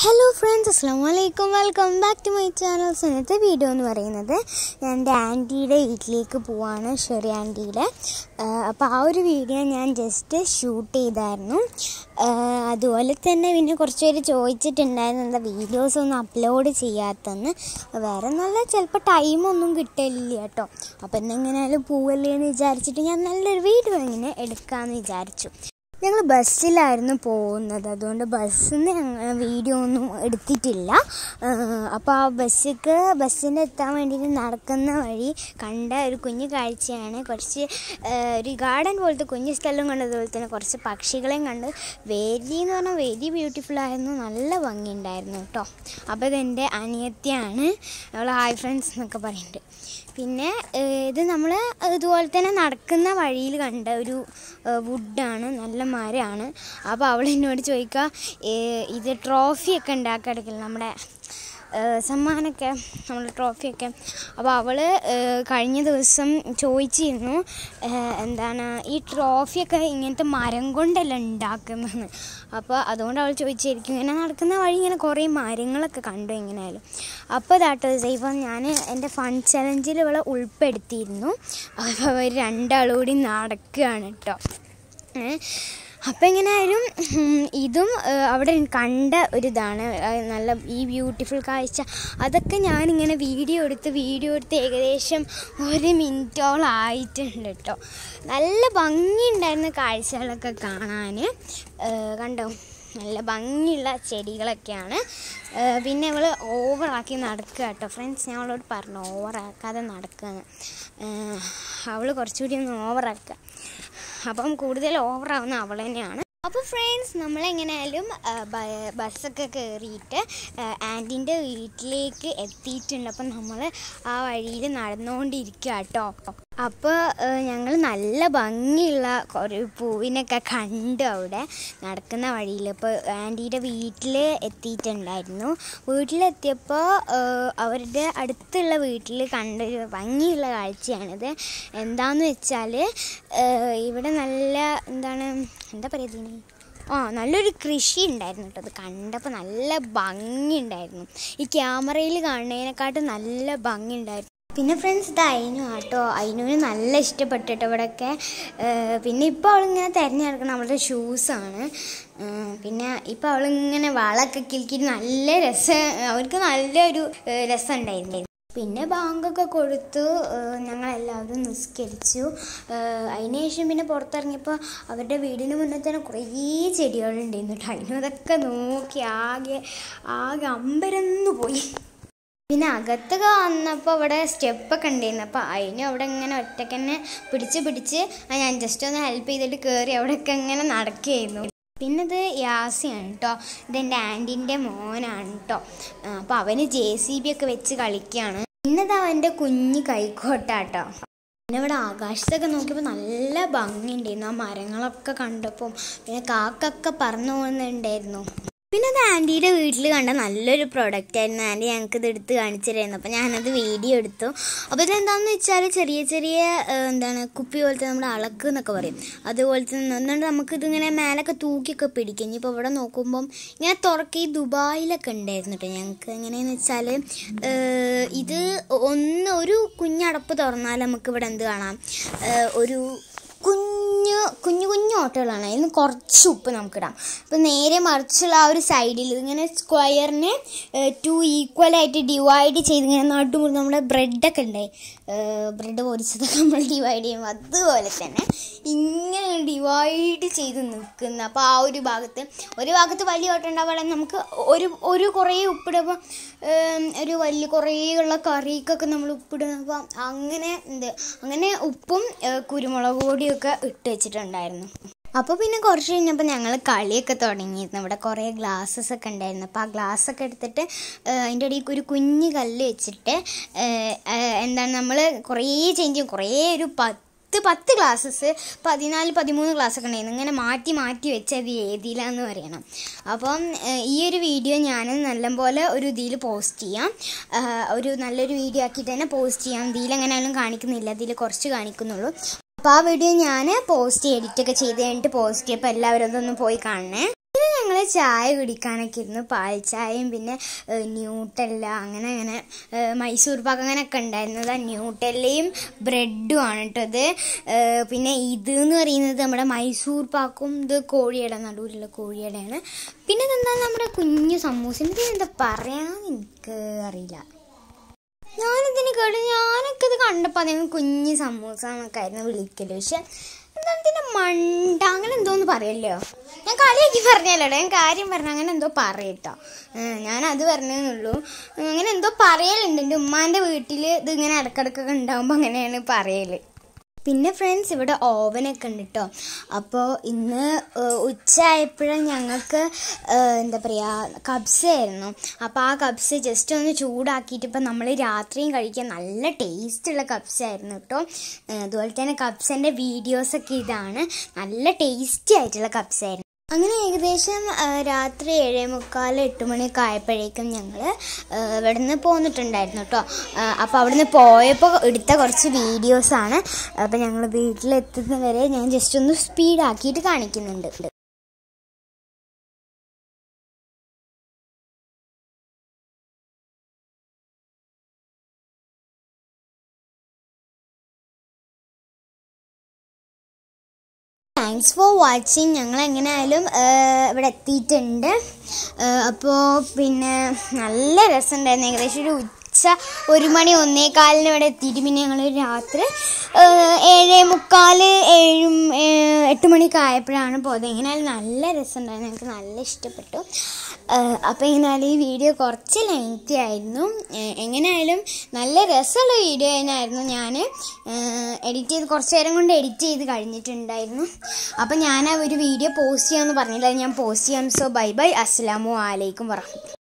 hello friends അസ്സാം വലൈക്കും welcome back to my channels ഇന്നത്തെ വീഡിയോ എന്ന് പറയുന്നത് ഞാൻ എൻ്റെ ആൻറ്റിയുടെ വീട്ടിലേക്ക് പോവാണ് ഷെറി ആൻറ്റിയുടെ അപ്പോൾ ആ ഒരു വീഡിയോ ഞാൻ ജസ്റ്റ് ഷൂട്ട് ചെയ്തായിരുന്നു ആഹ് അതുപോലെ തന്നെ പിന്നെ കുറച്ച് പേര് ചോദിച്ചിട്ടുണ്ടായിരുന്നു എന്താ വീഡിയോസ് ഒന്നും അപ്ലോഡ് ചെയ്യാത്തെന്ന് വേറെ നല്ല ചിലപ്പോൾ ടൈമൊന്നും കിട്ടില്ല കേട്ടോ അപ്പോൾ എന്നെങ്ങനെയാലും പോവല്ലേ എന്ന് വിചാരിച്ചിട്ട് ഞാൻ നല്ലൊരു വീഡിയോ ഇങ്ങനെ എടുക്കാമെന്ന് വിചാരിച്ചു ഞങ്ങൾ ബസ്സിലായിരുന്നു പോകുന്നത് അതുകൊണ്ട് ബസ്സിൽ നിന്ന് വീഡിയോ ഒന്നും എടുത്തിട്ടില്ല അപ്പോൾ ആ ബസ്സിക്ക് ബസ്സിന് എത്താൻ വേണ്ടിയിട്ട് നടക്കുന്ന വഴി കണ്ട ഒരു കുഞ്ഞു കാഴ്ചയാണ് കുറച്ച് ആ, ഒരു ഗാർഡൻ പോലത്തെ കുഞ്ഞു സ്ഥലം കണ്ടതുപോലെ തന്നെ കുറച്ച് പക്ഷികളെയും കണ്ട് വെരി എന്ന് പറഞ്ഞാൽ വെരി ബ്യൂട്ടിഫുൾ ആയിരുന്നു നല്ല ഭംഗിയുണ്ടായിരുന്നു കേട്ടോ അപ്പോൾ ഇതെൻ്റെ അനിയത്തിയാണ് അവൾ ഹായ് ഫ്രണ്ട്സ് എന്നൊക്കെ പറയുന്നുണ്ട് പിന്നെ ഏഹ്, ഇത് നമ്മൾ ഇതുപോലെ തന്നെ നടക്കുന്ന വഴിയിൽ കണ്ട ഒരു വുഡാണ് നല്ല മരമാണ് അപ്പോൾ അവൾ എന്നോട് ചോദിക്കുക ഏഹ്, ഇത് ട്രോഫിയൊക്കെ ഉണ്ടാക്കിയെടുക്കില്ല നമ്മുടെ ഏഹ്, സമ്മാനമൊക്കെ നമ്മൾ ട്രോഫിയൊക്കെ അപ്പോൾ അവൾ കഴിഞ്ഞ ദിവസം ചോദിച്ചിരുന്നു ഏഹ്, എന്താണ് ഈ ട്രോഫിയൊക്കെ ഇങ്ങനത്തെ മരം കൊണ്ടല്ല ഉണ്ടാക്കുന്നതെന്ന് അപ്പോൾ അതുകൊണ്ട് അവൾ ചോദിച്ചായിരിക്കും ഇങ്ങനെ നടക്കുന്ന വഴി ഇങ്ങനെ കുറേ മരങ്ങളൊക്കെ കണ്ടു എങ്ങനെയായാലും അപ്പോൾ ഇതാട്ടോ ഇപ്പം ഞാൻ എൻ്റെ ഫൺ ചലഞ്ചിൽ ഇവളെ ഉൾപ്പെടുത്തിയിരുന്നു അപ്പോൾ അവർ രണ്ടാളും കൂടി നടക്കുകയാണ് കേട്ടോ ഏ അപ്പം എങ്ങനെയായാലും ഉം, ഇതും ഏഹ്, അവിടെ കണ്ട ഒരിതാണ് ഏഹ്, നല്ല ഈ ബ്യൂട്ടിഫുൾ കാഴ്ച അതൊക്കെ ഞാനിങ്ങനെ വീഡിയോ എടുത്ത് വീഡിയോ എടുത്ത് ഏകദേശം ഒരു മിനിറ്റോളം ആയിട്ടുണ്ട് കേട്ടോ നല്ല ഭംഗിയുണ്ടായിരുന്ന കാഴ്ചകളൊക്കെ കാണാൻ ഏഹ്, കണ്ടോ നല്ല ഭംഗിയുള്ള ചെടികളൊക്കെയാണ് ഏഹ്, പിന്നെ അവൾ ഓവറാക്കി നടക്കുക കേട്ടോ ഫ്രണ്ട്സ് ഞാൻ അവളോട് പറഞ്ഞു ഓവറാക്കാതെ നടക്കുകയെന്ന് അവൾ കുറച്ചുകൂടി ഒന്ന് ഓവറാക്കുക അപ്പം കൂടുതൽ ഓവറാവുന്ന അവൾ തന്നെയാണ് അപ്പോൾ ഫ്രണ്ട്സ് നമ്മളെങ്ങനെയായാലും ആ, ബ- ബസ്സൊക്കെ കയറിയിട്ട് ആൻറ്റിൻ്റെ വീട്ടിലേക്ക് എത്തിയിട്ടുണ്ട് അപ്പം നമ്മൾ ആ വഴിയിൽ നടന്നുകൊണ്ടിരിക്കുക കേട്ടോ അപ്പോൾ ഞങ്ങൾ നല്ല ഭംഗിയുള്ള ഒരു പൂവിനൊക്കെ കണ്ടു അവിടെ നടക്കുന്ന വഴിയിൽ അപ്പോൾ ആൻറ്റിയുടെ വീട്ടിൽ എത്തിയിട്ടുണ്ടായിരുന്നു വീട്ടിലെത്തിയപ്പോൾ അവരുടെ അടുത്തുള്ള വീട്ടിൽ കണ്ടൊരു ഭംഗിയുള്ള കാഴ്ചയാണിത് എന്താന്ന് വെച്ചാൽ ഇവിടെ നല്ല എന്താണ് എന്താ പറയുക ഇതിന് ആ നല്ലൊരു കൃഷി ഉണ്ടായിരുന്നു കേട്ടോ അത് കണ്ടപ്പോൾ നല്ല ഭംഗി ഉണ്ടായിരുന്നു ഈ ക്യാമറയിൽ കാണുന്നതിനെക്കാട്ടും നല്ല ഭംഗി ഉണ്ടായിരുന്നു പിന്നെ ഫ്രണ്ട്സ് ഇത് അയിനു ആട്ടോ അയിനുവിന് നല്ല ഇഷ്ടപ്പെട്ടു കേട്ടോ ഇവിടെയൊക്കെ ഏഹ് പിന്നെ ഇപ്പോൾ അവളിങ്ങനെ തിരഞ്ഞെടുക്കണം അവളുടെ ഷൂസാണ് പിന്നെ ഇപ്പോൾ അവളിങ്ങനെ വളമൊക്കെ കിൽക്കി നല്ല രസം അവർക്ക് നല്ലൊരു ഏഹ് രസം ഉണ്ടായിരുന്നു പിന്നെ ബാങ്കൊക്കെ കൊടുത്തു ഏഹ് ഞങ്ങളെല്ലാവരും നിസ്കരിച്ചു ഏഹ് അതിന് ശേഷം പിന്നെ പുറത്തിറങ്ങിയപ്പോൾ അവരുടെ വീടിന് മുന്നിൽ തന്നെ കുറേ ചെടികളുണ്ടായിരുന്നു കേട്ടോ അതിനും അതൊക്കെ നോക്കി ആകെ ആകെ അമ്പരന്ന് പോയി പിന്നെ അകത്തൊക്കെ വന്നപ്പോൾ അവിടെ സ്റ്റെപ്പൊക്കെ ഉണ്ടായിരുന്നു അപ്പോൾ അതിനും അവിടെ ഇങ്ങനെ ഒറ്റയ്ക്ക് തന്നെ പിടിച്ച് പിടിച്ച് ആ ഞാൻ ജസ്റ്റ് ഒന്ന് ഹെൽപ്പ് ചെയ്തിട്ട് കയറി അവിടെയൊക്കെ ഇങ്ങനെ നടക്കുകയായിരുന്നു പിന്നെ ഇത് യാസിയാണ് കേട്ടോ ഇതെൻ്റെ ആൻറ്റീൻ്റെ മോനാണ് കേട്ടോ അപ്പോൾ അവന് ജെ സി ബി ഒക്കെ വെച്ച് കളിക്കുകയാണ് പിന്നത് അവൻ്റെ കുഞ്ഞ് കൈക്കോട്ടാട്ടോ പിന്നെ ഇവിടെ ആകാശത്തൊക്കെ നോക്കിയപ്പോൾ നല്ല ഭംഗിയുണ്ടായിരുന്നു ആ മരങ്ങളൊക്കെ കണ്ടപ്പോൾ പിന്നെ കാക്കൊക്കെ പറന്നു പോകുന്നുണ്ടായിരുന്നു പിന്നെ അത് ആൻറ്റിയുടെ വീട്ടിൽ കണ്ട നല്ലൊരു പ്രൊഡക്റ്റ് ആയിരുന്നു ആൻറ്റി ഞങ്ങൾക്ക് ഇത് എടുത്ത് കാണിച്ചു തരായിരുന്നു അപ്പോൾ ഞാനത് വീഡിയോ എടുത്തു അപ്പോൾ ഇതെന്താണെന്ന് വെച്ചാൽ ചെറിയ ചെറിയ ഏഹ്, എന്താണ് കുപ്പി പോലത്തെ നമ്മുടെ അളക്ക് എന്നൊക്കെ പറയും അതുപോലത്തെ എന്നിട്ട് നമുക്ക് ഇതിങ്ങനെ മേലൊക്കെ തൂക്കിയൊക്കെ പിടിക്കും ഇനിയിപ്പോൾ ഇവിടെ നോക്കുമ്പം ഇങ്ങനെ തുറക്കി ഈ ദുബായിലൊക്കെ ഉണ്ടായിരുന്നു കേട്ടോ ഞങ്ങൾക്ക് എങ്ങനെയെന്ന് വെച്ചാൽ ഏഹ്, ഇത് ഒന്ന് ഒരു കുഞ്ഞടപ്പ് തുറന്നാൽ നമുക്ക് ഇവിടെ എന്ത് കാണാം ഏഹ്, ഒരു കുഞ്ഞു കുഞ്ഞു കുഞ്ഞു ഓട്ടകളാണ് അതിന് കുറച്ച് ഉപ്പ് നമുക്കിടാം അപ്പോൾ നേരെ മറിച്ചുള്ള ആ ഒരു സൈഡിൽ ഇങ്ങനെ സ്ക്വയറിനെ ടു ഈക്വൽ ആയിട്ട് ഡിവൈഡ് ചെയ്ത് ഇങ്ങനെ നടുമുറി നമ്മുടെ ബ്രെഡൊക്കെ ഉണ്ടായി ബ്രെഡ് പൊരിച്ചതൊക്കെ നമ്മൾ ഡിവൈഡ് ചെയ്യുമ്പോൾ അതുപോലെ തന്നെ ഇങ്ങനെ ഡിവൈഡ് ചെയ്ത് നിൽക്കുന്ന അപ്പോൾ ആ ഒരു ഭാഗത്ത് ഒരു ഭാഗത്ത് വലിയ ഓട്ടം ഉണ്ടാവുക നമുക്ക് ഒരു ഒരു കുറേ ഉപ്പിടുമ്പോൾ ഒരു വലിയ കുറേ ഉള്ള കറിക്കൊക്കെ നമ്മൾ ഉപ്പിടും അപ്പോൾ അങ്ങനെ എന്ത് അങ്ങനെ ഉപ്പും ഏഹ്, കുരുമുളക് പൊടിയൊക്കെ ഇട്ട് വെച്ചിട്ടുണ്ടായിരുന്നു അപ്പോൾ പിന്നെ കുറച്ച് കഴിഞ്ഞപ്പോൾ ഞങ്ങൾ കളിയൊക്കെ തുടങ്ങിയിരുന്നു ഇവിടെ കുറേ ഗ്ലാസ്സസ് ഒക്കെ ഉണ്ടായിരുന്നു അപ്പോൾ ആ ഗ്ലാസ് ഒക്കെ എടുത്തിട്ട് ഏഹ്, അതിൻ്റെ ഇടയിൽ ഒരു കുഞ്ഞ് കല്ല് വെച്ചിട്ട് ഏഹ്, ഏഹ്, എന്താണ് നമ്മൾ കുറേ ചേഞ്ച് ചെയ്യും കുറേ ഒരു പത്ത് പത്ത് പത്ത് ക്ലാസ്സസ് പതിനാല് പതിമൂന്ന് ക്ലാസ് ഒക്കെ ഉണ്ടായിരുന്നു ഇങ്ങനെ മാറ്റി മാറ്റി വെച്ചത് ഏതിലാന്ന് പറയണം അപ്പം ഏഹ്, ഈ ഒരു വീഡിയോ ഞാൻ നല്ലപോലെ ഒരു ഇതിൽ പോസ്റ്റ് ചെയ്യാം ആഹ്, ഒരു നല്ലൊരു വീഡിയോ ആക്കിയിട്ട് തന്നെ പോസ്റ്റ് ചെയ്യാം ഇതിൽ എങ്ങനെയാലും കാണിക്കുന്നില്ല ഇതിൽ കുറച്ച് കാണിക്കുന്നുള്ളൂ അപ്പോൾ ആ വീഡിയോ ഞാൻ പോസ്റ്റ് എഡിറ്റൊക്കെ ചെയ്ത് കഴിഞ്ഞിട്ട് പോസ്റ്റ് ചെയ്യപ്പോൾ എല്ലാവരും അതൊന്ന് പോയി കാണണേ പിന്നെ ഞങ്ങൾ ചായ കുടിക്കാനൊക്കെ ഇരുന്നു പാൽ ചായയും പിന്നെ ഏഹ്, ന്യൂട്ടെല്ല അങ്ങനെ അങ്ങനെ ഏഹ്, മൈസൂർ പാക്ക് അങ്ങനെയൊക്കെ ഉണ്ടായിരുന്നത് ആ ന്യൂട്ടെല്ലയും ബ്രെഡും ആണ് കേട്ടോ ഇത് ഏഹ്, പിന്നെ ഇത് എന്ന് പറയുന്നത് നമ്മുടെ മൈസൂർ പാക്കും ഇത് കോഴിയുടെ നടുവിലുള്ള കോഴിയുടെയാണ് പിന്നെ ഇതെന്താ നമ്മുടെ കുഞ്ഞു സമൂസ ഇത് എന്താ പറയാന്ന് എനിക്ക് അറിയില്ല ഞാനിതിന് കേട്ട് ഞാനൊക്കെ ഇത് കണ്ടപ്പോൾ അതിന് കുഞ്ഞ് സമൂസ എന്നൊക്കെ ആയിരുന്നു വിളിക്കല് പക്ഷെ എന്താ ഇതിന്റെ മണ്ട അങ്ങനെ എന്തോന്ന് പറയല്ലോ ഞാൻ കളിയാക്കി പറഞ്ഞല്ലോ ഞാൻ കാര്യം പറഞ്ഞ അങ്ങനെ എന്തോ പറയട്ടോ ഞാൻ അത് പറഞ്ഞതെന്നുള്ളൂ അങ്ങനെ എന്തോ പറയലുണ്ട് എൻ്റെ ഉമ്മാൻ്റെ വീട്ടിൽ ഇത് ഇങ്ങനെ ഇടക്കിടക്കൊക്കെ ഉണ്ടാകുമ്പോൾ അങ്ങനെയാണ് പറയല് പിന്നെ ഫ്രണ്ട്സ് ഇവിടെ ഓവനൊക്കെ ഉണ്ട് കേട്ടോ അപ്പോൾ ഇന്ന് ഏഹ്, ഉച്ചയായപ്പോഴും ഞങ്ങൾക്ക് ഏഹ്, എന്താ പറയുക കബ്സ ആയിരുന്നു അപ്പോൾ ആ കബ്സ ജസ്റ്റ് ഒന്ന് ചൂടാക്കിയിട്ട് ഇപ്പം നമ്മൾ രാത്രിയും കഴിക്കാൻ നല്ല ടേസ്റ്റുള്ള കബ്സ ആയിരുന്നു കേട്ടോ ഏഹ്, അതുപോലെ തന്നെ കബ്സൻ്റെ വീഡിയോസൊക്കെ ഇതാണ് നല്ല ടേസ്റ്റി ആയിട്ടുള്ള കബ്സ ആയിരുന്നു അങ്ങനെ ഏകദേശം ആ, രാത്രി ഏഴേ മുക്കാൽ എട്ട് മണിയൊക്കെ ആയപ്പോഴേക്കും ഞങ്ങൾ ഇവിടെ നിന്ന് പോന്നിട്ടുണ്ടായിരുന്നു കേട്ടോ അപ്പോൾ അവിടെ നിന്ന് പോയപ്പോൾ എടുത്ത കുറച്ച് വീഡിയോസാണ് അപ്പോൾ ഞങ്ങൾ വീട്ടിലെത്തുന്ന വരെ ഞാൻ ജസ്റ്റ് ഒന്ന് സ്പീഡാക്കിയിട്ട് കാണിക്കുന്നുണ്ട് താങ്ക്സ് ഫോർ വാച്ചിങ് ഞങ്ങൾ എങ്ങനെയായാലും ഏഹ്, ഇവിടെ എത്തിയിട്ടുണ്ട് അപ്പോൾ പിന്നെ നല്ല രസമുണ്ടായിരുന്നു ഏകദേശം ഒരു ഉച്ച ഒരു മണി ഒന്നേകാലിന് ഇവിടെ എത്തിയിട്ട് പിന്നെ ഞങ്ങൾ രാത്രി ഏഹ്, ഏഴേ മുക്കാൽ ഏഴും ഏഹ്, എട്ട് മണിയൊക്കെ ആയപ്പോഴാണ് പോയത് എങ്ങനെയായാലും നല്ല രസമുണ്ടായിരുന്നു ഞങ്ങൾക്ക് നല്ല ഇഷ്ടപ്പെട്ടു അപ്പോൾ എങ്ങനെയായാലും ഈ വീഡിയോ കുറച്ച് ലെങ്തി ആയിരുന്നു ഏഹ്, എങ്ങനെയായാലും നല്ല രസമുള്ള വീഡിയോ തന്നെയായിരുന്നു ഞാൻ എഡിറ്റ് ചെയ്ത് കുറച്ച് നേരം കൊണ്ട് എഡിറ്റ് ചെയ്ത് കഴിഞ്ഞിട്ടുണ്ടായിരുന്നു അപ്പം ഞാൻ ആ ഒരു വീഡിയോ പോസ്റ്റ് ചെയ്യാമെന്ന് പറഞ്ഞില്ല അത് ഞാൻ പോസ്റ്റ് ചെയ്യാം സോ ബൈ ബൈ അസ്സലാമു അലൈക്കും വറഹ്മത്തുള്ളാഹി